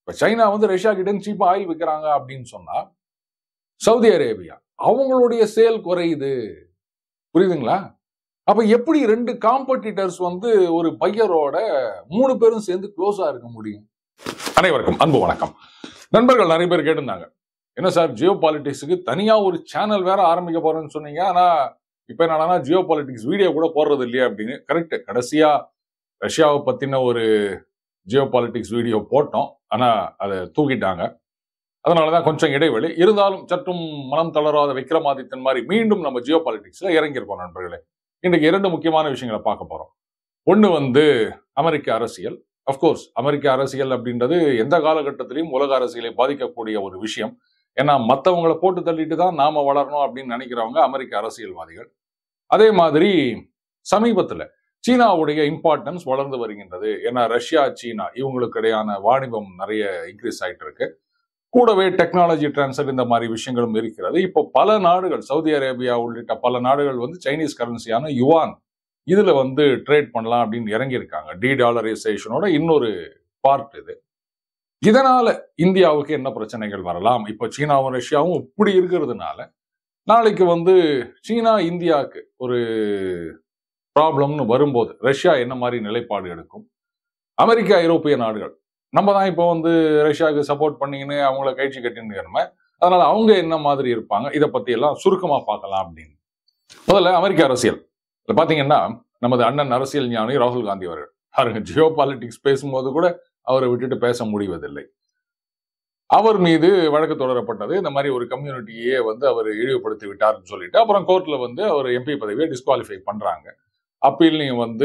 இப்ப சைனா வந்து ரஷ்யா கிட்ட சீப்பா ஆயில் விற்கிறாங்க அப்படின்னு சொன்னா சவுதி அரேபியா அவங்களுடைய சேல் குறையுது புரியுதுங்களா அப்ப எப்படி ரெண்டு காம்படிட்டர்ஸ் வந்து ஒரு பையரோட மூணு பேரும் சேர்ந்து க்ளோஸா இருக்க முடியும் அனைவருக்கும் அன்பு வணக்கம் நண்பர்கள் நிறைய பேர் கேட்டிருந்தாங்க என்ன சார் ஜியோ பாலிட்டிக்ஸுக்கு தனியா ஒரு சேனல் வேற ஆரம்பிக்க போறேன்னு சொன்னீங்க ஆனா இப்ப என்னன்னா ஜியோ பாலிட்டிக்ஸ் வீடியோ கூட போடுறது இல்லையா அப்படின்னு கரெக்ட் கடைசியா ரஷ்யாவை பத்தின ஒரு ஜியோ பாலிட்டிக்ஸ் வீடியோ போட்டோம் ஆனா அதை தூக்கிட்டாங்க அதனாலதான் கொஞ்சம் இடைவெளி இருந்தாலும் சற்றும் மனம் தளராத விக்ரமாதித்தன் மாதிரி மீண்டும் நம்ம ஜியோ பாலிட்டிக்ஸ்ல இறங்கியிருக்கோம் நண்பர்களே இன்றைக்கு இரண்டு முக்கியமான விஷயங்களை பார்க்க போறோம் ஒண்ணு வந்து அமெரிக்க அரசியல் அஃப்கோர்ஸ் அமெரிக்க அரசியல் அப்படின்றது எந்த காலகட்டத்திலையும் உலக அரசியலை பாதிக்கக்கூடிய ஒரு விஷயம் ஏன்னா மற்றவங்களை போட்டு தள்ளிட்டு தான் நாம வளரணும் அப்படின்னு நினைக்கிறவங்க அமெரிக்க அரசியல்வாதிகள் அதே மாதிரி சமீபத்துல சீனாவுடைய இம்பார்ட்டன்ஸ் வளர்ந்து வருகின்றது ஏன்னா ரஷ்யா சீனா இவங்களுக்கு இடையான வாணிபம் நிறைய இன்க்ரீஸ் ஆயிட்டு இருக்கு கூடவே டெக்னாலஜி டிரான்ஸ்ஃபர் இந்த மாதிரி விஷயங்களும் இருக்கிறது இப்போ பல நாடுகள் சவுதி அரேபியா உள்ளிட்ட பல நாடுகள் வந்து சைனீஸ் கரன்சியான யுவான் இதுல வந்து ட்ரேட் பண்ணலாம் அப்படின்னு இறங்கியிருக்காங்க டி டாலரைசேஷனோட இன்னொரு பார்ட் இது இதனால இந்தியாவுக்கு என்ன பிரச்சனைகள் வரலாம் இப்போ சீனாவும் ரஷ்யாவும் இப்படி இருக்கிறதுனால நாளைக்கு வந்து சீனா இந்தியாவுக்கு ஒரு ப்ராப்ளம்னு வரும்போது ரஷ்யா என்ன மாதிரி நிலைப்பாடு எடுக்கும் அமெரிக்கா ஐரோப்பிய நாடுகள் நம்ம தான் இப்போ வந்து ரஷ்யாவுக்கு சப்போர்ட் பண்ணிங்கன்னு அவங்கள கழிச்சு கட்டின்னு அதனால அவங்க என்ன மாதிரி இருப்பாங்க இதை பத்தி எல்லாம் சுருக்கமா பார்க்கலாம் அப்படின்னு முதல்ல அமெரிக்க அரசியல் இதுல பாத்தீங்கன்னா நமது அண்ணன் அரசியல் ஞானி ராகுல் காந்தி அவர்கள் பாருங்க ஜியோ பாலிட்டிக்ஸ் பேசும்போது கூட அவரை விட்டுட்டு பேச முடிவதில்லை அவர் மீது வழக்கு தொடரப்பட்டது இந்த மாதிரி ஒரு கம்யூனிட்டியே வந்து அவர் இழிவுபடுத்தி விட்டார்னு சொல்லிட்டு அப்புறம் கோர்ட்ல வந்து அவர் எம்பி பதவியை டிஸ்குவாலிஃபை பண்றாங்க அப்பீல் நீங்க வந்து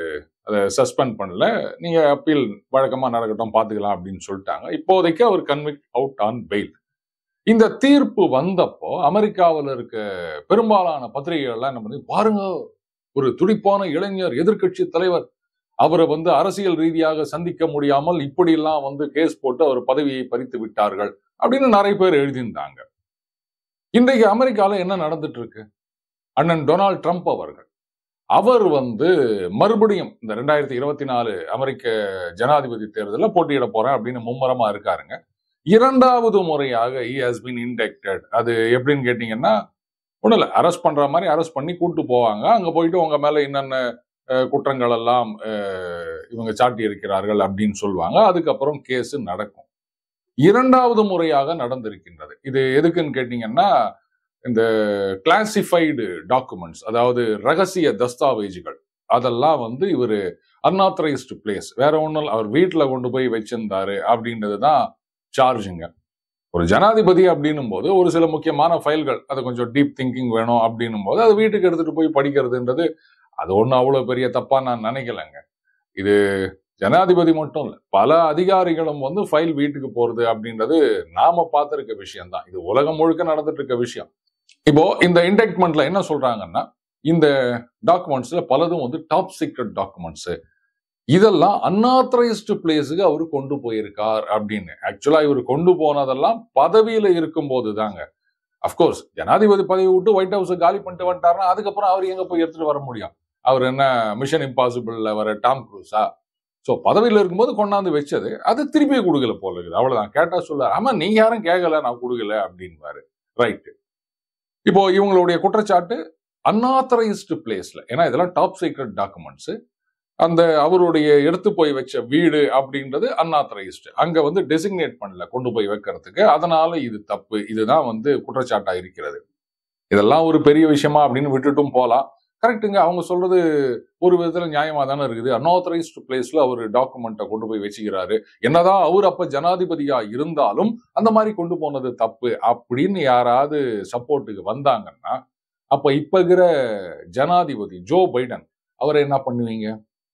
அதை சஸ்பெண்ட் பண்ணல நீங்க அப்பீல் வழக்கமா நடக்கட்டும் பாத்துக்கலாம் அப்படின்னு சொல்லிட்டாங்க இப்போதைக்கு அவர் கன்விக்ட் அவுட் ஆன் பெயில் இந்த தீர்ப்பு வந்தப்போ அமெரிக்காவில் இருக்க பெரும்பாலான பத்திரிகைகள்லாம் என்ன பண்ணி பாருங்க ஒரு துடிப்பான இளைஞர் எதிர்க்கட்சி தலைவர் அவரை வந்து அரசியல் ரீதியாக சந்திக்க முடியாமல் இப்படியெல்லாம் வந்து கேஸ் போட்டு அவர் பதவியை பறித்து விட்டார்கள் அப்படின்னு நிறைய பேர் எழுதியிருந்தாங்க இன்றைக்கு அமெரிக்கால என்ன நடந்துட்டு இருக்கு அண்ணன் டொனால்ட் ட்ரம்ப் அவர்கள் அவர் வந்து மறுபடியும் இந்த ரெண்டாயிரத்தி இருபத்தி நாலு அமெரிக்க ஜனாதிபதி தேர்தலில் போட்டியிட போறேன் அப்படின்னு மும்மரமா இருக்காருங்க இரண்டாவது முறையாக இ ஹாஸ் பின் இன்டெக்டட் அது எப்படின்னு கேட்டீங்கன்னா ஒன்றும் இல்லை அரெஸ்ட் பண்ற மாதிரி அரெஸ்ட் பண்ணி கூட்டு போவாங்க அங்க போயிட்டு உங்க மேல என்னென்ன குற்றங்கள் எல்லாம் இவங்க சாட்டி இருக்கிறார்கள் அப்படின்னு சொல்லுவாங்க அதுக்கப்புறம் கேஸ் நடக்கும் இரண்டாவது முறையாக நடந்திருக்கின்றது இது எதுக்குன்னு கேட்டீங்கன்னா இந்த கிளாசிஃபைடு டாக்குமெண்ட்ஸ் அதாவது ரகசிய தஸ்தாவேஜுகள் அதெல்லாம் வந்து இவர் அன்ஆத்தரைஸ்டு பிளேஸ் வேற ஒன்றும் அவர் வீட்டில் கொண்டு போய் வச்சிருந்தாரு அப்படின்றது தான் சார்ஜுங்க ஒரு ஜனாதிபதி அப்படின்னும் போது ஒரு சில முக்கியமான ஃபைல்கள் அது கொஞ்சம் டீப் திங்கிங் வேணும் அப்படின்னும் போது அது வீட்டுக்கு எடுத்துட்டு போய் படிக்கிறதுன்றது அது ஒன்றும் அவ்வளோ பெரிய தப்பா நான் நினைக்கலைங்க இது ஜனாதிபதி மட்டும் இல்லை பல அதிகாரிகளும் வந்து ஃபைல் வீட்டுக்கு போறது அப்படின்றது நாம பார்த்துருக்க விஷயம் தான் இது உலகம் முழுக்க நடந்துட்டு இருக்க விஷயம் இப்போ இந்த இன்டெக்ட்மெண்ட்ல என்ன சொல்றாங்கன்னா இந்த டாக்குமெண்ட்ஸ்ல பலதும் வந்து டாப் சீக்ரெட் டாக்குமெண்ட்ஸ் இதெல்லாம் அன்ஆத்தரைஸ்டு பிளேஸுக்கு அவர் கொண்டு போயிருக்கார் அப்படின்னு ஆக்சுவலா இவர் கொண்டு போனதெல்லாம் பதவியில இருக்கும் போது தாங்க அப்கோர்ஸ் ஜனாதிபதி பதவி விட்டு ஒயிட் ஹவுஸ் காலி பண்ணிட்டு வந்துட்டாருன்னா அதுக்கப்புறம் அவர் எங்க போய் எடுத்துட்டு வர முடியும் அவர் என்ன மிஷன் இம்பாசிபிள்ல வர டாம் குரூஸா ஸோ பதவியில் இருக்கும்போது கொண்டாந்து வச்சது அது திருப்பி கொடுக்கல போல இருக்குது அவ்வளவுதான் கேட்டா சொல்ல ஆமா நீங்க யாரும் கேட்கல நான் கொடுக்கல அப்படின்வாரு ரைட்டு இப்போ இவங்களுடைய குற்றச்சாட்டு அன்ஆத்தரைஸ்டு பிளேஸ்ல ஏன்னா இதெல்லாம் டாப் சீக்ரெட் டாக்குமெண்ட்ஸ் அந்த அவருடைய எடுத்து போய் வச்ச வீடு அப்படின்றது அன்ஆத்தரைஸ்டு அங்க வந்து டெசிக்னேட் பண்ணல கொண்டு போய் வைக்கிறதுக்கு அதனால இது தப்பு இதுதான் வந்து குற்றச்சாட்டா இருக்கிறது இதெல்லாம் ஒரு பெரிய விஷயமா அப்படின்னு விட்டுட்டும் போலாம் கரெக்டுங்க அவங்க சொல்றது ஒரு விதத்துல நியாயமா தானே இருக்குது அன்ஆத்தரைஸ்டு பிளேஸ்ல அவர் டாக்குமெண்ட்டை கொண்டு போய் வச்சுக்கிறாரு என்னதான் அவர் அப்ப ஜனாதிபதியா இருந்தாலும் அந்த மாதிரி கொண்டு போனது தப்பு அப்படின்னு யாராவது சப்போர்ட்டுக்கு வந்தாங்கன்னா அப்ப இப்ப இருக்கிற ஜனாதிபதி ஜோ பைடன் அவரை என்ன பண்ணுவீங்க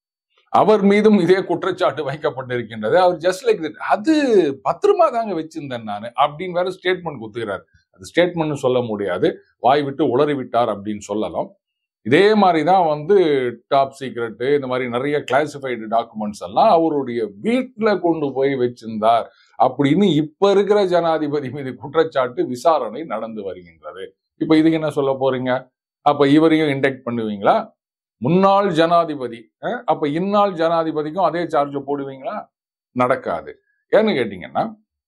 அவர் மீதும் இதே குற்றச்சாட்டு வைக்கப்பட்டிருக்கின்றது அவர் ஜஸ்ட் லைக் தட் அது பத்திரமா தாங்க வச்சிருந்தேன் நான் அப்படின்னு வேற ஸ்டேட்மெண்ட் குத்துக்கிறார் அது ஸ்டேட்மெண்ட் சொல்ல முடியாது வாய் விட்டு உளறி விட்டார் அப்படின்னு சொல்லலாம் இதே மாதிரி தான் வந்து டாப் சீக்ரெட்டு இந்த மாதிரி நிறைய கிளாசிஃபைடு டாக்குமெண்ட்ஸ் எல்லாம் அவருடைய வீட்டில் கொண்டு போய் வச்சிருந்தார் அப்படின்னு இப்ப இருக்கிற ஜனாதிபதி மீது குற்றச்சாட்டு விசாரணை நடந்து வருகின்றது இப்ப இதுக்கு என்ன சொல்ல போறீங்க அப்ப இவரையும் இன்டெக்ட் பண்ணுவீங்களா முன்னாள் ஜனாதிபதி அஹ், அப்ப இந்நாள் ஜனாதிபதிக்கும் அதே சார்ஜ் போடுவீங்களா நடக்காது ஏன்னு கேட்டீங்கன்னா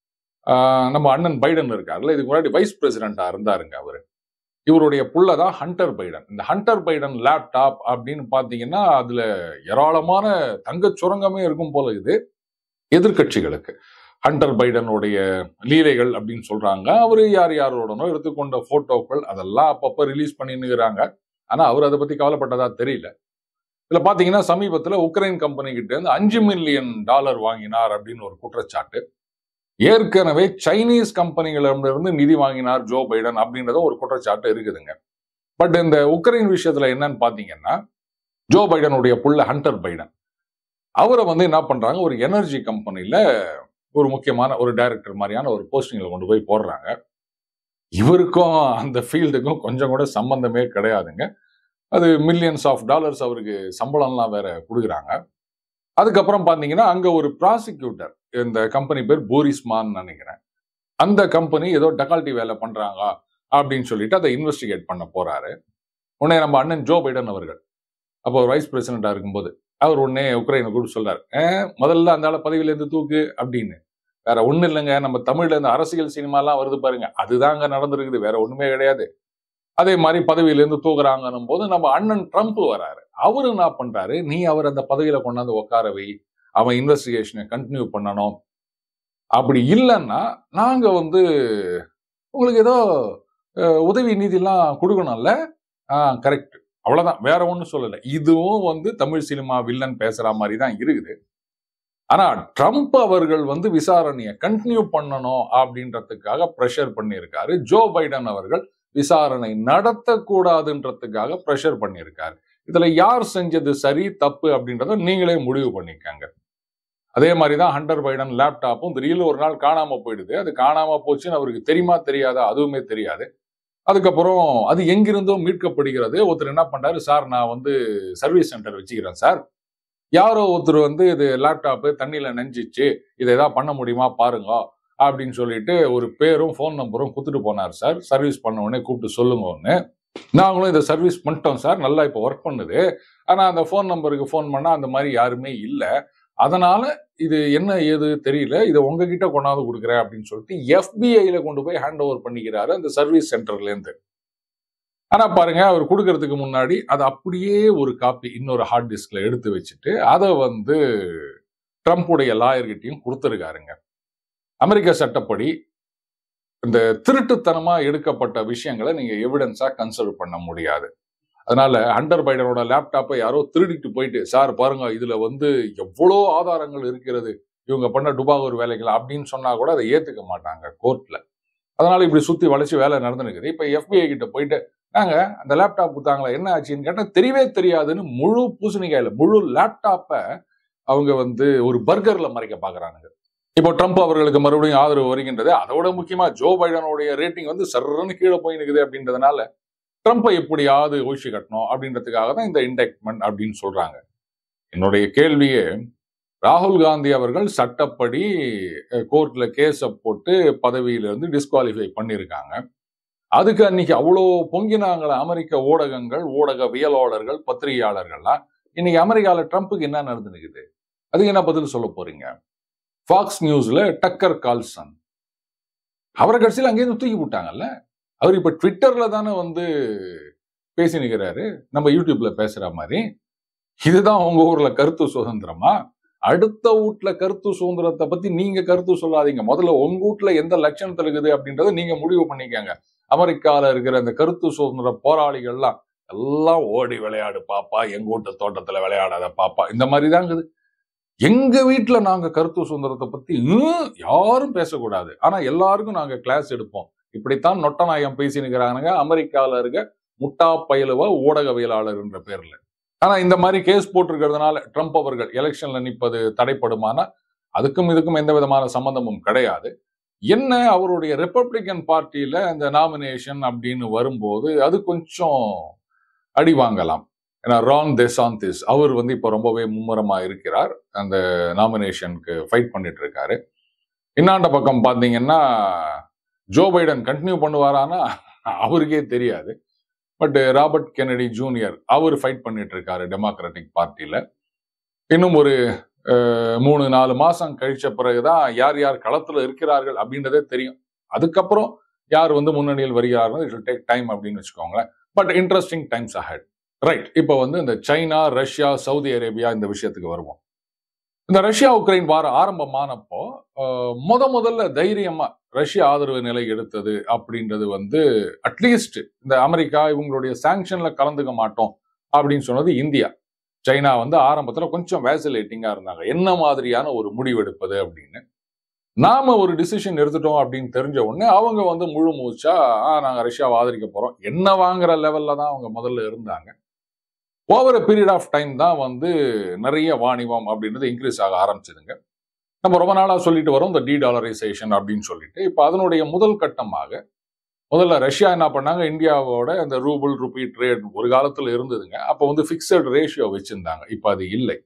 ஆஹ் நம்ம அண்ணன் பைடன் இருக்காருல்ல இதுக்கு முன்னாடி வைஸ் பிரசிடென்டா இருந்தாருங்க அவரு இவருடைய புள்ள தான் ஹண்டர் பைடன் இந்த ஹண்டர் பைடன் லேப்டாப் அப்படின்னு பாத்தீங்கன்னா அதுல ஏராளமான தங்கச் சுரங்கமே இருக்கும் போல இது எதிர்க்கட்சிகளுக்கு ஹண்டர் பைடனுடைய லீலைகள் அப்படின்னு சொல்றாங்க அவரு யார் யாரோடனோ எடுத்துக்கொண்ட போட்டோக்கள் அதெல்லாம் அப்பப்ப ரிலீஸ் பண்ணினுங்கிறாங்க ஆனா அவர் அதை பத்தி கவலைப்பட்டதா தெரியல இதுல பாத்தீங்கன்னா சமீபத்துல உக்ரைன் கம்பெனி கிட்ட இருந்து அஞ்சு மில்லியன் டாலர் வாங்கினார் அப்படின்னு ஒரு குற்றச்சாட்டு ஏற்கனவே சைனீஸ் கம்பெனிகளிடமிருந்து நிதி வாங்கினார் ஜோ பைடன் அப்படின்றத ஒரு குற்றச்சாட்டு இருக்குதுங்க பட் இந்த உக்ரைன் விஷயத்துல என்னன்னு பாத்தீங்கன்னா ஜோ பைடனுடைய புள்ள ஹண்டர் பைடன் அவரை வந்து என்ன பண்றாங்க ஒரு எனர்ஜி கம்பெனில ஒரு முக்கியமான ஒரு டைரக்டர் மாதிரியான ஒரு போஸ்டிங்ல கொண்டு போய் போடுறாங்க இவருக்கும் அந்த ஃபீல்டுக்கும் கொஞ்சம் கூட சம்பந்தமே கிடையாதுங்க அது மில்லியன்ஸ் ஆஃப் டாலர்ஸ் அவருக்கு சம்பளம்லாம் வேற கொடுக்குறாங்க அதுக்கப்புறம் பார்த்தீங்கன்னா அங்க ஒரு ப்ராசிக்யூட்டர் இந்த கம்பெனி பேர் போரிஸ்மான் நினைக்கிறேன் அந்த கம்பெனி ஏதோ டக்கால்ட்டி வேலை பண்றாங்க அப்படின்னு சொல்லிட்டு அதை இன்வெஸ்டிகேட் பண்ண போறாரு உடனே நம்ம அண்ணன் ஜோ பைடன் அவர்கள் அப்போ வைஸ் பிரசிடண்டா இருக்கும்போது அவர் உடனே உக்ரைனை கூப்பிட்டு சொல்றாரு "ஏன், முதல்ல அந்த ஆளை பதவியில இருந்து தூக்கு அப்படின்னு வேற ஒண்ணும் இல்லைங்க நம்ம தமிழ்ல இந்த அரசியல் சினிமாலாம் வருது பாருங்க அதுதாங்க நடந்திருக்குது வேற ஒண்ணுமே கிடையாது அதே மாதிரி பதவியில இருந்து தூக்குறாங்கன்னும் போது நம்ம அண்ணன் ட்ரம்ப் வராரு அவரு என்ன பண்றாரு நீ அவர் அந்த பதவியில கொண்டாந்து உட்கார வை அவன் இன்வெஸ்டிகேஷனை கண்டினியூ பண்ணணும் அப்படி இல்லைன்னா நாங்க வந்து உங்களுக்கு ஏதோ அஹ், உதவி நிதிலாம் கொடுக்கணும்ல ஆ கரெக்ட் அவ்வளவுதான் வேற ஒன்றும் சொல்லலை இதுவும் வந்து தமிழ் சினிமா வில்லன் பேசுற மாதிரி தான் இருக்குது ஆனா ட்ரம்ப் அவர்கள் வந்து விசாரணையை கண்டினியூ பண்ணணும் அப்படின்றதுக்காக ப்ரெஷர் பண்ணியிருக்காரு ஜோ பைடன் அவர்கள் விசாரணை நடத்தக்கூடாதுன்றதுக்காக ப்ரெஷர் பண்ணியிருக்காரு இதுல யார் செஞ்சது சரி தப்பு அப்படின்றத நீங்களே முடிவு பண்ணிக்கங்க அதே மாதிரி தான் ஹண்டர் பைடன் லேப்டாப்பும் திடீர்னு ஒரு நாள் காணாம போயிடுது அது காணாம போச்சுன்னு அவருக்கு தெரியுமா தெரியாதா அதுவுமே தெரியாது அதுக்கப்புறம் அது எங்கிருந்தோ மீட்கப்படுகிறது ஒருத்தர் என்ன பண்றாரு சார் நான் வந்து சர்வீஸ் சென்டர் வச்சுக்கிறேன் சார் யாரோ ஒருத்தர் வந்து இது லேப்டாப்பு தண்ணியில நெஞ்சிச்சு இதை ஏதாவது பண்ண முடியுமா பாருங்க அப்படின்னு சொல்லிட்டு ஒரு பேரும் ஃபோன் நம்பரும் கொடுத்துட்டு போனார் சார் சர்வீஸ் பண்ண உடனே கூப்பிட்டு சொல்லுங்க ஒன்று நாங்களும் இதை சர்வீஸ் பண்ணிட்டோம் சார் நல்லா இப்போ ஒர்க் பண்ணுது ஆனால் அந்த ஃபோன் நம்பருக்கு ஃபோன் பண்ணால் அந்த மாதிரி யாருமே இல்லை அதனால இது என்ன ஏது தெரியல இதை உங்ககிட்ட கொண்டாந்து கொடுக்குறேன் அப்படின்னு சொல்லிட்டு எஃபிஐல கொண்டு போய் ஹேண்ட் ஓவர் பண்ணிக்கிறாரு அந்த சர்வீஸ் சென்டர்ல இருந்து ஆனா பாருங்க அவர் கொடுக்கறதுக்கு முன்னாடி அதை அப்படியே ஒரு காப்பி இன்னொரு ஹார்ட் டிஸ்க்ல எடுத்து வச்சுட்டு அதை வந்து ட்ரம்ப்புடைய லாயர்கிட்டையும் கொடுத்துருக்காருங்க அமெரிக்க சட்டப்படி இந்த திருட்டுத்தனமா எடுக்கப்பட்ட விஷயங்களை நீங்க எவிடன்ஸா கன்சிடர் பண்ண முடியாது அதனால ஹண்டர் பைடனோட லேப்டாப்பை யாரோ திருடிட்டு போயிட்டு சார் பாருங்க இதுல வந்து எவ்வளோ ஆதாரங்கள் இருக்கிறது இவங்க பண்ண டுபாகூர் வேலைகள் அப்படின்னு சொன்னா கூட அதை ஏத்துக்க மாட்டாங்க கோர்ட்ல அதனால இப்படி சுத்தி வளைச்சு வேலை நடந்துருக்குது இப்ப எஃபிஐ கிட்ட போயிட்டு நாங்க அந்த லேப்டாப் கொடுத்தாங்களா என்ன ஆச்சுன்னு கேட்டா தெரியவே தெரியாதுன்னு முழு பூசணிக்காயில முழு லேப்டாப்பை அவங்க வந்து ஒரு பர்கர்ல மறைக்க பாக்குறானுங்க இப்போ ட்ரம்ப் அவர்களுக்கு மறுபடியும் ஆதரவு வருகின்றது அதோட முக்கியமா ஜோ பைடனுடைய ரேட்டிங் வந்து சர்றன்னு கீழே போய் நிற்குது அப்படின்றதுனால ட்ரம்ப்பை எப்படியாவது ஒழிச்சு கட்டணும் அப்படின்றதுக்காக தான் இந்த இண்டெக்ட்மெண்ட் அப்படின்னு சொல்றாங்க என்னுடைய கேள்வியே ராகுல் காந்தி அவர்கள் சட்டப்படி கோர்ட்ல கேஸை போட்டு பதவியிலிருந்து டிஸ்குவாலிஃபை பண்ணியிருக்காங்க அதுக்கு அன்னைக்கு அவ்வளோ பொங்கினாங்களே அமெரிக்க ஊடகங்கள் ஊடகவியலாளர்கள் பத்திரிகையாளர்கள்லாம் இன்னைக்கு அமெரிக்கால ட்ரம்ப்புக்கு என்ன நடந்துருக்குது அதுக்கு என்ன பதில் சொல்ல போறீங்க ஃபாக்ஸ் நியூஸ்ல டக்கர் கால்சன் அவரை கடைசியில் அங்கேயிருந்து தூக்கி விட்டாங்கல்ல அவர் இப்ப ட்விட்டர்ல தானே வந்து பேசி நிற்கிறாரு நம்ம யூடியூப்ல பேசுற மாதிரி இதுதான் உங்க ஊர்ல கருத்து சுதந்திரமா அடுத்த வீட்ல கருத்து சுதந்திரத்தை பத்தி நீங்க கருத்து சொல்லாதீங்க முதல்ல உங்க வீட்ல எந்த லட்சணத்துல இருக்குது அப்படின்றத நீங்க முடிவு பண்ணிக்கங்க அமெரிக்கால இருக்கிற அந்த கருத்து சுதந்திர போராளிகள்லாம் எல்லாம் ஓடி விளையாடு பாப்பா எங்க வீட்டு தோட்டத்துல விளையாடாத பாப்பா இந்த மாதிரி தான் இருக்குது எங்க வீட்டுல நாங்க கருத்து சுதந்திரத்தை பத்தி "ம், யாரும் பேசக்கூடாது ஆனா எல்லாருக்கும் நாங்க கிளாஸ் எடுப்போம் இப்படித்தான் நொட்டநாயம் பேசி நிற்கிறாங்க அமெரிக்கால இருக்க முட்டா பயிலுவ ஊடகவியலாளர் என்ற பேர்ல ஆனா இந்த மாதிரி கேஸ் போட்டிருக்கிறதுனால ட்ரம்ப் அவர்கள் எலெக்ஷன்ல நிற்பது தடைப்படுமானா அதுக்கும் இதுக்கும் எந்த விதமான சம்பந்தமும் கிடையாது என்ன அவருடைய ரிப்பப்ளிகன் பார்ட்டியில அந்த நாமினேஷன் அப்படின்னு வரும்போது அது கொஞ்சம் அடி வாங்கலாம் ஏன்னா ரான் டெசாந்திஸ் அவர் வந்து இப்போ ரொம்பவே மும்முரமா இருக்கிறார் அந்த நாமினேஷனுக்கு ஃபைட் பண்ணிட்டு இருக்காரு இன்னாண்ட பக்கம் பார்த்தீங்கன்னா ஜோ பைடன் கண்டினியூ பண்ணுவாரானா அவருக்கே தெரியாது பட் ராபர்ட் கெனடி ஜூனியர் அவர் ஃபைட் பண்ணிட்டு இருக்காரு டெமோக்ராட்டிக் பார்ட்டியில இன்னும் ஒரு அஹ், மூணு நாலு மாசம் கழிச்ச பிறகுதான் யார் யார் களத்துல இருக்கிறார்கள் அப்படின்றதே தெரியும் அதுக்கப்புறம் யார் வந்து முன்னணியில் வருகிறார்கள் இட் will டேக் டைம் அப்படின்னு வச்சுக்கோங்களேன் but interesting times ahead right இப்போ வந்து இந்த சைனா ரஷ்யா சவுதி அரேபியா இந்த விஷயத்துக்கு வருவோம் இந்த ரஷ்யா உக்ரைன் வாரம் ஆரம்பமானப்போ அஹ், முத முதல்ல தைரியமா ரஷ்யா ஆதரவு நிலை எடுத்தது அப்படின்றது வந்து அட்லீஸ்ட் இந்த அமெரிக்கா இவங்களுடைய சாங்ஷன்ல கலந்துக்க மாட்டோம் அப்படின்னு சொன்னது இந்தியா சைனா வந்து ஆரம்பத்துல கொஞ்சம் வேசலேட்டிங்கா இருந்தாங்க என்ன மாதிரியான ஒரு முடிவெடுப்பது அப்படின்னு நாம ஒரு டிசிஷன் எடுத்துட்டோம் அப்படின்னு தெரிஞ்ச உடனே அவங்க வந்து முழு மூச்சா "ஆ, நாங்க ரஷ்யாவை ஆதரிக்க போறோம் என்ன வாங்குற லெவல்ல தான் அவங்க முதல்ல இருந்தாங்க ஓவர் பீரியட் ஆஃப் டைம் தான் வந்து நிறைய வாணிபம் அப்படின்றது இன்க்ரீஸ் ஆக ஆரம்பிச்சதுங்க நம்ம ரொம்ப நாளா சொல்லிட்டு வரோம் இந்த டி டாலரைசேஷன் அப்படின்னு சொல்லிட்டு இப்போ அதனுடைய முதல் கட்டமாக முதல்ல ரஷ்யா என்ன பண்ணாங்க இந்தியாவோட அந்த ரூபிள் ருபி ட்ரேட் ஒரு காலத்துல இருந்ததுங்க அப்போ வந்து ஃபிக்ஸட் ரேஷியோ வச்சிருந்தாங்க இப்போ அது இல்லை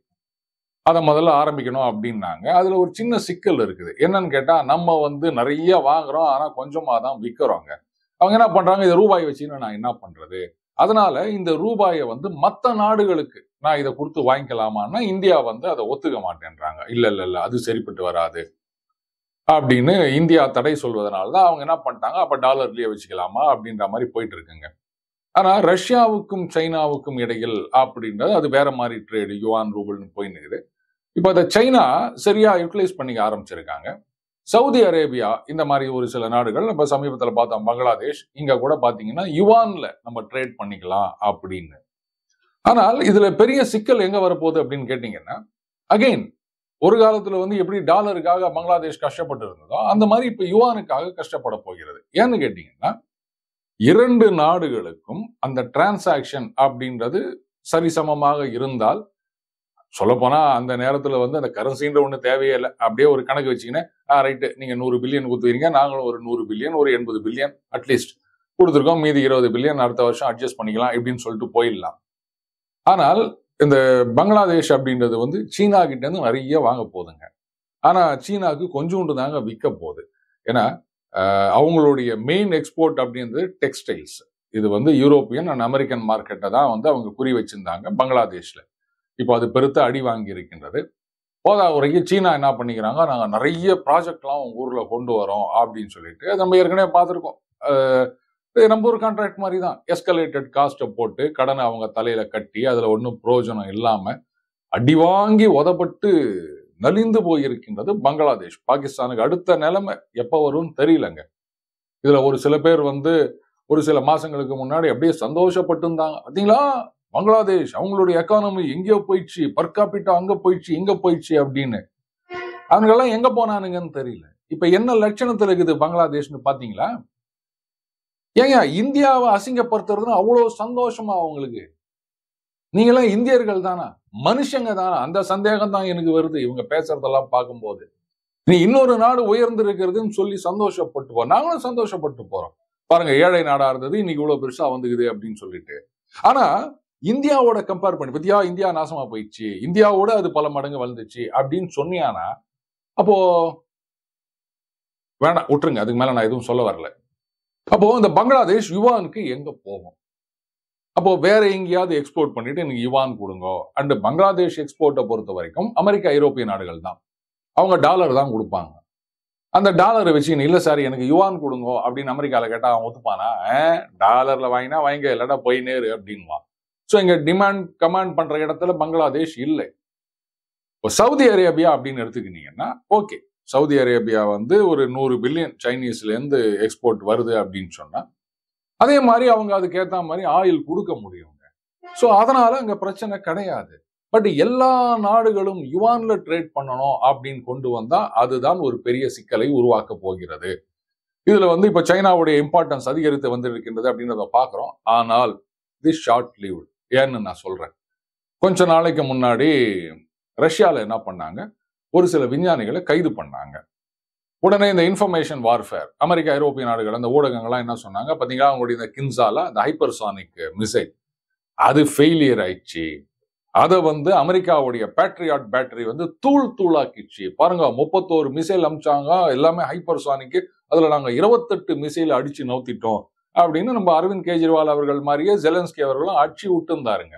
அதை முதல்ல ஆரம்பிக்கணும் அப்படின்னாங்க அதுல ஒரு சின்ன சிக்கல் இருக்குது என்னன்னு கேட்டா நம்ம வந்து நிறைய வாங்குறோம் ஆனா கொஞ்சமா தான் விற்கிறோங்க அவங்க என்ன பண்றாங்க இந்த ரூபாய் வச்சுன்னு நான் என்ன பண்றது அதனால இந்த ரூபாயை வந்து மற்ற நாடுகளுக்கு நான் இதை கொடுத்து வாங்கிக்கலாமான்னா இந்தியா வந்து அதை ஒத்துக்க மாட்டேன்றாங்க இல்ல இல்ல இல்ல அது சரிப்பட்டு வராது அப்படின்னு இந்தியா தடை சொல்வதனால தான் அவங்க என்ன பண்ணிட்டாங்க அப்ப டாலர்லயே வச்சுக்கலாமா அப்படின்ற மாதிரி போயிட்டு இருக்குங்க ஆனா ரஷ்யாவுக்கும் சைனாவுக்கும் இடையில் அப்படின்றது அது வேற மாதிரி ட்ரேடு யுவான் ரூபிள்னு போயின்னு இருக்குது இப்போ அதை சைனா சரியா யூட்டிலைஸ் பண்ணிக்க ஆரம்பிச்சிருக்காங்க சவுதி அரேபியா இந்த மாதிரி ஒரு சில நாடுகள் நம்ம சமீபத்தில் பார்த்தோம் பங்களாதேஷ் இங்க கூட பாத்தீங்கன்னா யுவான்ல நம்ம ட்ரேட் பண்ணிக்கலாம் அப்படின்னு ஆனால் இதுல பெரிய சிக்கல் எங்க வரப்போகுது அப்படின்னு கேட்டீங்கன்னா அகைன் ஒரு காலத்துல வந்து எப்படி டாலருக்காக பங்களாதேஷ் கஷ்டப்பட்டு இருந்ததோ அந்த மாதிரி இப்ப யுவானுக்காக கஷ்டப்பட போகிறது ஏன்னு கேட்டீங்கன்னா இரண்டு நாடுகளுக்கும் அந்த டிரான்சாக்ஷன் அப்படின்றது சரிசமமாக இருந்தால் சொல்லப்போனா அந்த நேரத்துல வந்து அந்த கரன்சின்ற ஒண்ணு தேவையே இல்லை அப்படியே ஒரு கணக்கு வச்சீங்கன்னா ஆ ரைட்டு நீங்க நூறு பில்லியன் கொடுத்துறீங்க நாங்களும் ஒரு நூறு பில்லியன் ஒரு எண்பது பில்லியன் அட்லீஸ்ட் கொடுத்துருக்கோம் மீதி இருபது பில்லியன் அடுத்த வருஷம் அட்ஜஸ்ட் பண்ணிக்கலாம் இப்படின்னு சொல்லிட்டு போயிடலாம் ஆனால் இந்த பங்களாதேஷ் அப்படின்றது வந்து சீனா கிட்ட இருந்து நிறைய வாங்க போகுதுங்க ஆனா சீனாக்கு கொஞ்சோண்டு தாங்க விற்க போகுது ஏன்னா அஹ், அவங்களுடைய மெயின் எக்ஸ்போர்ட் அப்படின்றது டெக்ஸ்டைல்ஸ் இது வந்து யூரோப்பியன் அண்ட் அமெரிக்கன் மார்க்கெட்டை தான் வந்து அவங்க குறி வச்சிருந்தாங்க பங்களாதேஷ்ல இப்போ அது பெருத்த அடி வாங்கி இருக்கின்றது போதா உரைக்கு சீனா என்ன பண்ணிக்கிறாங்க நாங்க நிறைய ப்ராஜெக்ட்லாம் உங்க ஊர்ல கொண்டு வரோம் அப்படின்னு சொல்லிட்டு அது நம்ம ஏற்கனவே பார்த்துருக்கோம் அஹ், இது நம்ம ஒரு கான்ட்ராக்ட் மாதிரி தான் எஸ்கலேட்டட் காஸ்ட்டை போட்டு கடனை அவங்க தலையில கட்டி அதுல ஒன்றும் பிரயோஜனம் இல்லாம அடி வாங்கி உதப்பட்டு நலிந்து போயிருக்கின்றது பங்களாதேஷ் பாகிஸ்தானுக்கு அடுத்த நிலைமை எப்போ வரும்னு தெரியலங்க இதுல ஒரு சில பேர் வந்து ஒரு சில மாசங்களுக்கு முன்னாடி அப்படியே சந்தோஷப்பட்டு இருந்தாங்க பார்த்தீங்களா பங்களாதேஷ் அவங்களுடைய எக்கானமி எங்கேயோ போயிடுச்சு பர்காப்பிட்டா அங்க போயிடுச்சு இங்க போயிடுச்சு அப்படின்னு அவங்கெல்லாம் எங்க போனானுங்கன்னு தெரியல இப்ப என்ன லட்சணத்துல இருக்குது பங்களாதேஷ்னு பாத்தீங்களா ஏங்க இந்தியாவை அசிங்கப்படுத்துறதுன்னு அவ்வளவு சந்தோஷமா அவங்களுக்கு நீங்களாம் இந்தியர்கள் தானா மனுஷங்க தானா அந்த சந்தேகம் தான் எனக்கு வருது இவங்க பேசுறதெல்லாம் பார்க்கும்போது நீ இன்னொரு நாடு உயர்ந்து இருக்கிறதுன்னு சொல்லி சந்தோஷப்பட்டு போ நாங்களும் சந்தோஷப்பட்டு போறோம் பாருங்க ஏழை நாடா இருந்தது இன்னைக்கு இவ்வளவு பெருசா வந்துக்குது அப்படின்னு சொல்லிட்டு ஆனா இந்தியாவோட கம்பேர் பண்ணி பத்தியா இந்தியா நாசமா போயிடுச்சு இந்தியாவோட அது பல மடங்கு வளர்ந்துச்சு அப்படின்னு சொன்னியானா அப்போ வேணாம் விட்டுருங்க அதுக்கு மேல நான் எதுவும் சொல்ல வரல அப்போ இந்த பங்களாதேஷ் யுவானுக்கு எங்க போகும் அப்போ வேற எங்கேயாவது எக்ஸ்போர்ட் பண்ணிட்டு எனக்கு யுவான் கொடுங்க அண்ட் பங்களாதேஷ் எக்ஸ்போர்ட்டை பொறுத்த வரைக்கும் அமெரிக்க ஐரோப்பிய நாடுகள் தான் அவங்க டாலர் தான் கொடுப்பாங்க அந்த டாலரை வச்சு இல்ல சார் எனக்கு யுவான் கொடுங்க அப்படின்னு அமெரிக்கால கேட்டா அவன் ஒத்துப்பானா "ஆஹ், டாலர்ல வாங்கினா வாங்க இல்லடா போய் நேரு அப்படின்வான் ஸோ இங்க டிமாண்ட் கமாண்ட் பண்ற இடத்துல பங்களாதேஷ் இல்லை இப்போ சவுதி அரேபியா அப்படின்னு எடுத்துக்கிட்டீங்கன்னா ஓகே சவுதி அரேபியா வந்து ஒரு நூறு பில்லியன் சைனீஸ்ல இருந்து எக்ஸ்போர்ட் வருது அப்படின்னு சொன்னா அதே மாதிரி அவங்க அதுக்கு ஏத்த மாதிரி ஆயில் கொடுக்க முடியுங்க ஸோ அதனால அங்க பிரச்சனை கிடையாது பட் எல்லா நாடுகளும் யுவான்ல ட்ரேட் பண்ணணும் அப்படின்னு கொண்டு வந்தா அதுதான் ஒரு பெரிய சிக்கலை உருவாக்க போகிறது இதுல வந்து இப்ப சைனாவுடைய இம்பார்ட்டன்ஸ் அதிகரித்து வந்திருக்கின்றது அப்படின்றத பாக்குறோம் ஆனால் திஸ் ஷார்ட் லீவ் ஏன்னு நான் சொல்றேன் கொஞ்ச நாளைக்கு முன்னாடி ரஷ்யால என்ன பண்ணாங்க ஒரு சில விஞ்ஞானிகளை கைது பண்ணாங்க உடனே இந்த இன்ஃபர்மேஷன் வார்ஃபேர் அமெரிக்க ஐரோப்பிய நாடுகள் அந்த ஊடகங்கள்லாம் என்ன சொன்னாங்க பாத்தீங்களா அவங்களுடைய இந்த கின்சாலா அந்த ஹைப்பர்சானிக் மிசைல் அது ஃபெயிலியர் ஆயிடுச்சு அதை வந்து அமெரிக்காவுடைய பேட்ரியாட் பேட்டரி வந்து தூள் தூளாக்கிடுச்சு பாருங்க முப்பத்தோரு மிசைல் அமிச்சாங்க எல்லாமே ஹைப்பர்சானிக்கு அதுல நாங்க இருபத்தெட்டு மிசைல் அடிச்சு நவுத்திட்டோம் அப்படின்னு நம்ம அரவிந்த் கெஜ்ரிவால் அவர்கள் மாதிரியே ஜெலன்ஸ்கி அவர்களும் அடிச்சு விட்டு இருந்தாருங்க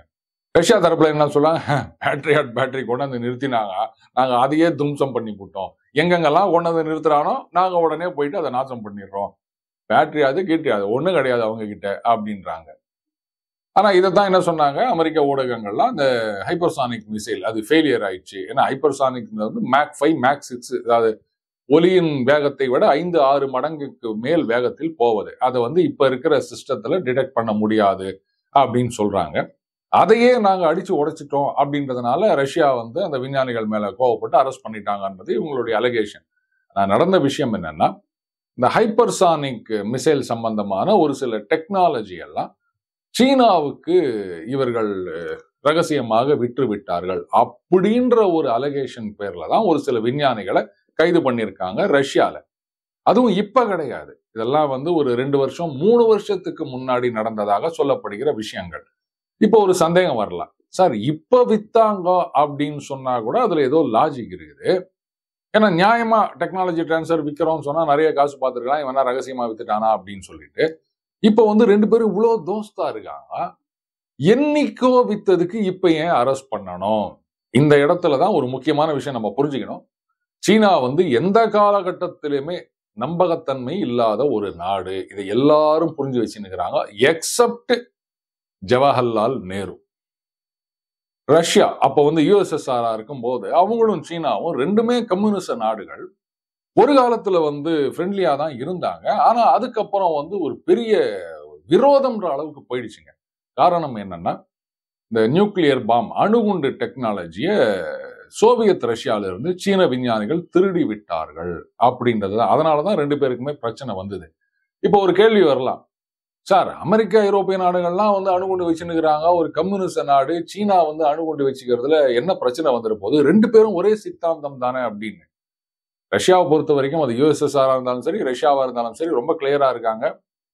ரஷ்யா தரப்புல என்ன சொல்றாங்க பேட்டரி ஆட் பேட்டரி கொண்டு வந்து நிறுத்தினாங்க நாங்க அதையே தும்சம் பண்ணி போட்டோம் எங்கெங்கெல்லாம் கொண்டு வந்து நிறுத்துறானோ நாங்க உடனே போயிட்டு அதை நாசம் பண்ணிடுறோம் பேட்டரி அது கிட்டி அது ஒண்ணும் கிடையாது அவங்க கிட்ட அப்படின்றாங்க ஆனா இதைத்தான் என்ன சொன்னாங்க அமெரிக்க ஊடகங்கள்லாம் அந்த ஹைப்பர்சானிக் மிசைல் அது ஃபெயிலியர் ஆயிடுச்சு ஏன்னா ஹைப்பர்சானிக் வந்து மேக் ஃபைவ் மேக் சிக்ஸ் அதாவது ஒலியின் வேகத்தை விட ஐந்து ஆறு மடங்குக்கு மேல் வேகத்தில் போவது அதை வந்து இப்ப இருக்கிற சிஸ்டத்துல டிடெக்ட் பண்ண முடியாது அப்படின்னு சொல்றாங்க அதையே நாங்க அடிச்சு உடைச்சிட்டோம் அப்படின்றதுனால ரஷ்யா வந்து அந்த விஞ்ஞானிகள் மேல கோவப்பட்டு அரெஸ்ட் பண்ணிட்டாங்கன்றது இவங்களுடைய அலிகேஷன் நடந்த விஷயம் என்னன்னா இந்த ஹைப்பர்சானிக் மிசைல் சம்பந்தமான ஒரு சில டெக்னாலஜி எல்லாம் சீனாவுக்கு இவர்கள் ரகசியமாக விற்று விட்டார்கள் அப்படின்ற ஒரு அலகேஷன் பேர்ல தான் ஒரு சில விஞ்ஞானிகளை கைது பண்ணியிருக்காங்க ரஷ்யால அதுவும் இப்ப கிடையாது இதெல்லாம் வந்து ஒரு ரெண்டு வருஷம் மூணு வருஷத்துக்கு முன்னாடி நடந்ததாக சொல்லப்படுகிற விஷயங்கள் இப்போ ஒரு சந்தேகம் வரலாம் சார் இப்ப வித்தாங்க அப்படின்னு சொன்னா கூட அதுல ஏதோ லாஜிக் இருக்குது ஏன்னா நியாயமா டெக்னாலஜி டிரான்ஸ்ஃபர் விற்கிறோம்னு சொன்னா நிறைய காசு பார்த்துருக்கலாம் இவனா ரகசியமா வித்துட்டானா அப்படின்னு சொல்லிட்டு இப்போ வந்து ரெண்டு பேரும் இவ்வளோ தோஸ்தா இருக்காங்க என்னைக்கோ வித்ததுக்கு இப்ப ஏன் அரெஸ்ட் பண்ணணும் இந்த இடத்துல தான் ஒரு முக்கியமான விஷயம் நம்ம புரிஞ்சுக்கணும் சீனா வந்து எந்த காலகட்டத்திலுமே நம்பகத்தன்மை இல்லாத ஒரு நாடு இதை எல்லாரும் புரிஞ்சு வச்சுன்னுக்கிறாங்க எக்ஸப்ட் ஜவஹர்லால் நேரு ரஷ்யா அப்போ வந்து யுஎஸ்எஸ்ஆரா இருக்கும் போது அவங்களும் சீனாவும் ரெண்டுமே கம்யூனிஸ்ட நாடுகள் ஒரு காலத்துல வந்து ஃப்ரெண்ட்லியா தான் இருந்தாங்க ஆனா அதுக்கப்புறம் வந்து ஒரு பெரிய விரோதம்ன்ற அளவுக்கு போயிடுச்சுங்க காரணம் என்னன்னா இந்த நியூக்ளியர் பாம் அணுகுண்டு டெக்னாலஜியை சோவியத் ரஷ்யால இருந்து சீன விஞ்ஞானிகள் திருடி விட்டார்கள் அப்படின்றது தான் அதனாலதான் ரெண்டு பேருக்குமே பிரச்சனை வந்தது இப்போ ஒரு கேள்வி வரலாம் சார் அமெரிக்கா ஐரோப்பிய நாடுகள்லாம் வந்து அணுகுண்டு வச்சுன்னுக்கிறாங்க ஒரு கம்யூனிஸ்ட நாடு சீனா வந்து அணுகுண்டு வச்சுக்கிறதுல என்ன பிரச்சனை வந்துட போகுது ரெண்டு பேரும் ஒரே சித்தாந்தம் தானே அப்படின்னு ரஷ்யாவை பொறுத்த வரைக்கும் அது யூஎஸ்எஸ்ஆரா இருந்தாலும் சரி ரஷ்யாவா இருந்தாலும் சரி ரொம்ப கிளியரா இருக்காங்க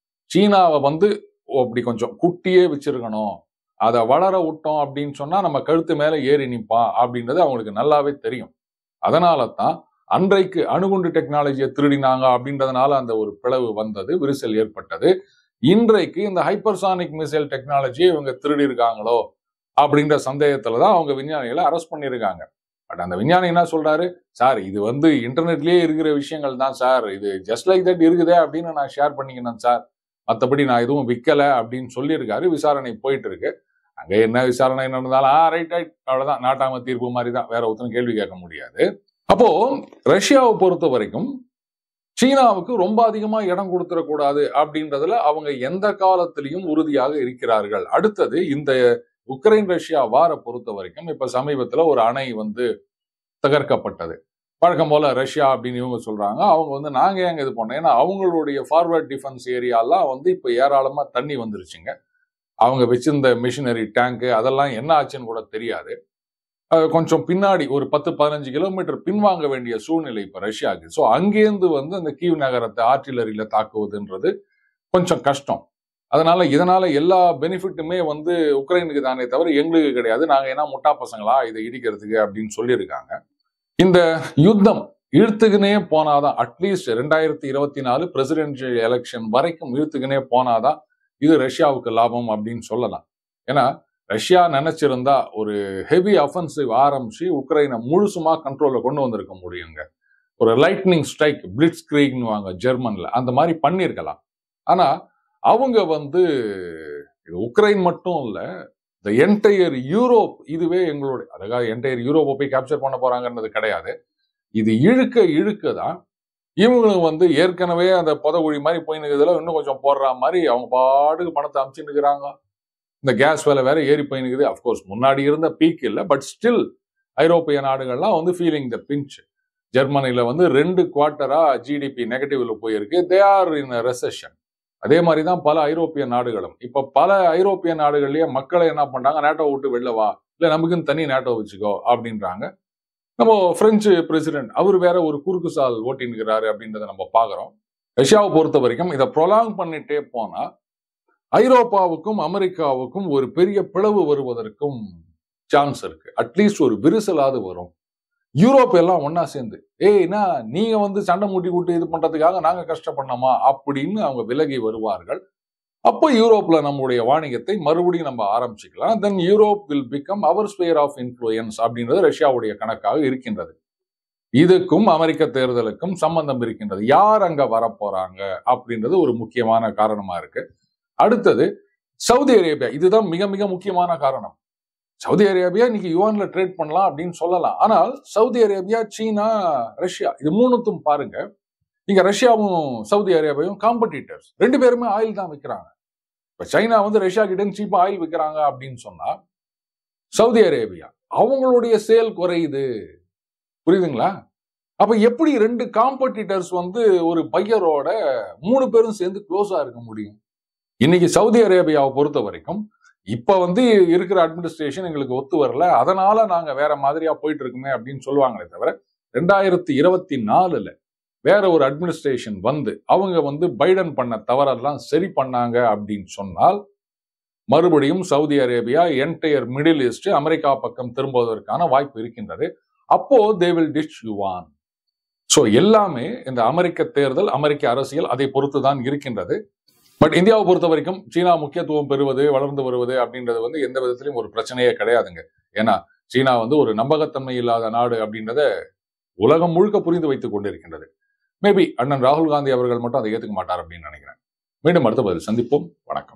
சீனாவை வந்து அப்படி கொஞ்சம் குட்டியே வச்சிருக்கணும் அதை வளர விட்டோம் அப்படின்னு சொன்னா நம்ம கழுத்து மேல ஏறி நிற்பான் அப்படின்றது அவங்களுக்கு நல்லாவே தெரியும் அதனால தான் அன்றைக்கு அணுகுண்டு டெக்னாலஜியை திருடினாங்க அப்படின்றதுனால அந்த ஒரு பிளவு வந்தது விரிசல் ஏற்பட்டது இன்றைக்கு இந்த ஹைப்பர்சானிக் மிசைல் டெக்னாலஜியை இவங்க திருடி இருக்காங்களோ அப்படின்ற சந்தேகத்துல தான் அவங்க விஞ்ஞானிகளை அரெஸ்ட் பண்ணியிருக்காங்க பட் அந்த விஞ்ஞானி என்ன சொல்றாரு சார் இது வந்து இன்டர்நெட்லயே இருக்கிற விஷயங்கள் தான் சார் இது ஜஸ்ட் லைக் தட் இருக்குதே அப்படின்னு நான் ஷேர் பண்ணிக்கினேன் சார் மற்றபடி நான் எதுவும் விற்கல அப்படின்னு சொல்லியிருக்காரு விசாரணை போயிட்டு இருக்கு அங்க என்ன விசாரணை நடந்தாலும் ஆ ரைட் ரைட் அவ்வளவுதான் நாட்டாம தீர்ப்பு மாதிரி தான் வேற ஒருத்தரும் கேள்வி கேட்க முடியாது அப்போ ரஷ்யாவை பொறுத்த வரைக்கும் சீனாவுக்கு ரொம்ப அதிகமா இடம் கொடுத்துடக்கூடாது அப்படின்றதுல அவங்க எந்த காலத்திலையும் உறுதியாக இருக்கிறார்கள் அடுத்தது இந்த உக்ரைன் ரஷ்யா வார பொறுத்த வரைக்கும் இப்ப சமீபத்துல ஒரு அணை வந்து தகர்க்கப்பட்டது வழக்கம் போல ரஷ்யா அப்படின்னு இவங்க சொல்றாங்க அவங்க வந்து நாங்க ஏங்க இது பண்ணோம் ஏன்னா அவங்களுடைய ஃபார்வர்ட் டிஃபென்ஸ் ஏரியாலாம் வந்து இப்ப ஏராளமா தண்ணி வந்துருச்சுங்க அவங்க வச்சிருந்த மிஷினரி டேங்கு அதெல்லாம் என்ன ஆச்சுன்னு கூட தெரியாது கொஞ்சம் பின்னாடி ஒரு பத்து பதினஞ்சு கிலோமீட்டர் பின்வாங்க வேண்டிய சூழ்நிலை இப்ப ரஷ்யாவுக்கு ஸோ அங்கேருந்து வந்து அந்த கீவ் நகரத்தை ஆர்டிலரியில தாக்குவதுன்றது கொஞ்சம் கஷ்டம் அதனால இதனால எல்லா பெனிஃபிட்டுமே வந்து உக்ரைனுக்கு தானே தவிர எங்களுக்கு கிடையாது நாங்க ஏன்னா முட்டா பசங்களா இதை இடிக்கிறதுக்கு அப்படின்னு சொல்லியிருக்காங்க இந்த யுத்தம் இழுத்துக்குனே போனாதான் அட்லீஸ்ட் ரெண்டாயிரத்தி இருபத்தி நாலு பிரசிடென்ஷியல் எலெக்ஷன் வரைக்கும் இழுத்துக்குனே போனாதான் இது ரஷ்யாவுக்கு லாபம் அப்படின்னு சொல்லலாம் ஏன்னா ரஷ்யா நினைச்சிருந்தா ஒரு ஹெவி அஃபென்சிவ் ஆரம்பிச்சு உக்ரைனை முழுசுமா கண்ட்ரோல்ல கொண்டு வந்திருக்க முடியுங்க ஒரு லைட்னிங் ஸ்ட்ரைக் பிளிட்ஸ் கிரீக்னு வாங்க ஜெர்மன்ல அந்த மாதிரி பண்ணியிருக்கலாம் ஆனா அவங்க வந்து இது உக்ரைன் மட்டும் இல்ல இந்த என்டையர் யூரோப் இதுவே எங்களுடைய அதாவது என்டையர் யூரோப்பை போய் கேப்சர் பண்ண போறாங்கன்றது கிடையாது இது இழுக்க இழுக்க தான் இவங்களுக்கு வந்து ஏற்கனவே அந்த புதகுழி மாதிரி போயினுக்கிறதுல இன்னும் கொஞ்சம் போடுற மாதிரி அவங்க பாட்டுக்கு பணத்தை அமுச்சுன்னு இருக்கிறாங்க இந்த கேஸ் விலை வேற ஏறி போயினுக்குது அஃப்கோர்ஸ் முன்னாடி இருந்த பீக் இல்லை பட் ஸ்டில் ஐரோப்பிய நாடுகள்லாம் வந்து ஃபீலிங் த பிஞ்ச் ஜெர்மனில வந்து ரெண்டு குவார்ட்டரா ஜிடிபி நெகட்டிவ்ல போயிருக்கு தே ஆர் இன் ரெசஷன் அதே மாதிரி தான் பல ஐரோப்பிய நாடுகளும் இப்ப பல ஐரோப்பிய நாடுகள்லயே மக்களை என்ன பண்றாங்க நேட்டோ விட்டு வெளில வா இல்ல நமக்குன்னு தனி நேட்டோ வச்சுக்கோ அப்படின்றாங்க நம்ம பிரெஞ்சு பிரசிடென்ட் அவர் வேற ஒரு குறுக்கு சால் ஓட்டின்கிறாரு அப்படின்றத நம்ம பாக்குறோம் ரஷ்யாவை பொறுத்த வரைக்கும் இதை ப்ரொலாங் பண்ணிட்டே போனா ஐரோப்பாவுக்கும் அமெரிக்காவுக்கும் ஒரு பெரிய பிளவு வருவதற்கும் சான்ஸ் இருக்கு அட்லீஸ்ட் ஒரு விரிசலாவது வரும் யூரோப் எல்லாம் ஒன்னா சேர்ந்து ஏய்னா நீங்க வந்து சண்டை மூட்டி கூட்டு இது பண்றதுக்காக நாங்க கஷ்டப்படணுமா அப்படின்னு அவங்க விலகி வருவார்கள் அப்போ யூரோப்ல நம்முடைய வாணிகத்தை மறுபடியும் நம்ம ஆரம்பிச்சுக்கலாம் then Europe will become our sphere of influence அப்படின்றது ரஷ்யாவுடைய கணக்காக இருக்கின்றது இதுக்கும் அமெரிக்க தேர்தலுக்கும் சம்பந்தம் இருக்கின்றது யார் அங்க வரப்போறாங்க அப்படின்றது ஒரு முக்கியமான காரணமா இருக்கு அடுத்தது சவுதி அரேபியா இதுதான் மிக மிக முக்கியமான காரணம் சவுதி அரேபியா இன்னைக்கு யுவான்ல ட்ரேட் பண்ணலாம் அப்படின்னு சொல்லலாம் ஆனால் சவுதி அரேபியா சீனா ரஷ்யா இது மூணுத்தும் பாருங்க இங்க ரஷ்யாவும் சவுதி அரேபியாவும் காம்படிட்டர்ஸ் ரெண்டு பேருமே ஆயில் தான் விற்கிறாங்க இப்ப சைனா வந்து ரஷ்யா கிட்ட சீப்பா ஆயில் விற்கிறாங்க அப்படின்னு சொன்னா சவுதி அரேபியா அவங்களுடைய சேல் குறையுது புரியுதுங்களா அப்ப எப்படி ரெண்டு காம்படிட்டர்ஸ் வந்து ஒரு பையரோட மூணு பேரும் சேர்ந்து க்ளோஸா இருக்க முடியும் இன்னைக்கு சவுதி அரேபியாவை பொறுத்த வரைக்கும் இப்ப வந்து இருக்கிற அட்மினிஸ்ட்ரேஷன் எங்களுக்கு ஒத்து வரல அதனால நாங்க வேற மாதிரியா போயிட்டு இருக்குமே அப்படின்னு சொல்லுவாங்களே தவிர ரெண்டாயிரத்தி இருபத்தி நாலுல வேற ஒரு அட்மினிஸ்ட்ரேஷன் வந்து அவங்க வந்து பைடன் பண்ண தவறெல்லாம் சரி பண்ணாங்க அப்படின்னு சொன்னால் மறுபடியும் Saudi Arabia entire middle east America பக்கம் திரும்புவதற்கான வாய்ப்பு இருக்கின்றது அப்போ they will ditch yuan so எல்லாமே இந்த அமெரிக்க தேர்தல் அமெரிக்க அரசியல் அதை பொறுத்து தான் இருக்கின்றது பட் இந்தியாவை பொறுத்த வரைக்கும் சீனா முக்கியத்துவம் பெறுவது வளர்ந்து வருவது அப்படின்றது வந்து எந்த விதத்திலையும் ஒரு பிரச்சனையே கிடையாதுங்க ஏன்னா சீனா வந்து ஒரு நம்பகத்தன்மை இல்லாத நாடு அப்படின்றத உலகம் முழுக்க புரிந்து வைத்துக் கொண்டிருக்கின்றது மேபி அண்ணன் ராகுல் காந்தி அவர்கள் மட்டும் அதை ஏத்துக்க மாட்டார் அப்படின்னு நினைக்கிறேன் மீண்டும் அடுத்த பதில் சந்திப்போம் வணக்கம்